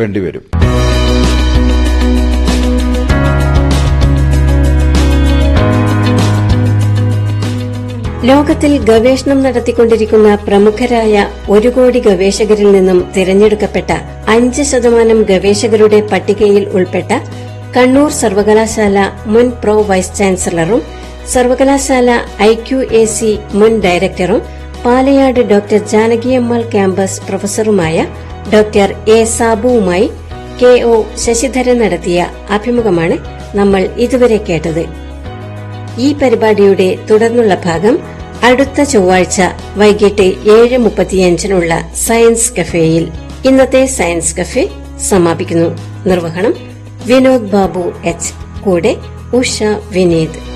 വേണ്ടിവരും ലോകത്തിൽ ഗവേഷണം നടത്തിക്കൊണ്ടിരിക്കുന്ന പ്രമുഖരായ ഒരു കോടി ഗവേഷകരിൽ നിന്നും തിരഞ്ഞെടുക്കപ്പെട്ട അഞ്ച് ശതമാനം ഗവേഷകരുടെ പട്ടികയിൽ ഉൾപ്പെട്ട കണ്ണൂർ സർവകലാശാല മുൻ പ്രോ വൈസ് ചാൻസലറും സർവകലാശാല ഐ ക്യു എ സി മുൻ ഡയറക്ടറും പാലയാട് ഡോക്ടർ ജാനകിയമ്മാൾ ക്യാമ്പസ് പ്രൊഫസറുമായ ഡോക്ടർ എ സാബുവുമായി കെ ഒ ശശിധരൻ നടത്തിയ അഭിമുഖമാണ് നമ്മൾ ഇതുവരെ കേട്ടത് ഈ പരിപാടിയുടെ തുടർന്നുള്ള ഭാഗം അടുത്ത ചൊവ്വാഴ്ച വൈകിട്ട് ഏഴ് മുപ്പത്തിയഞ്ചിനുള്ള സയൻസ് കഫേയിൽ ഇന്നത്തെ സയൻസ് കഫേ സമാപിക്കുന്നു നിർവഹണം വിനോദ് ബാബു എച്ച് കൂടെ ഉഷ വിനീത്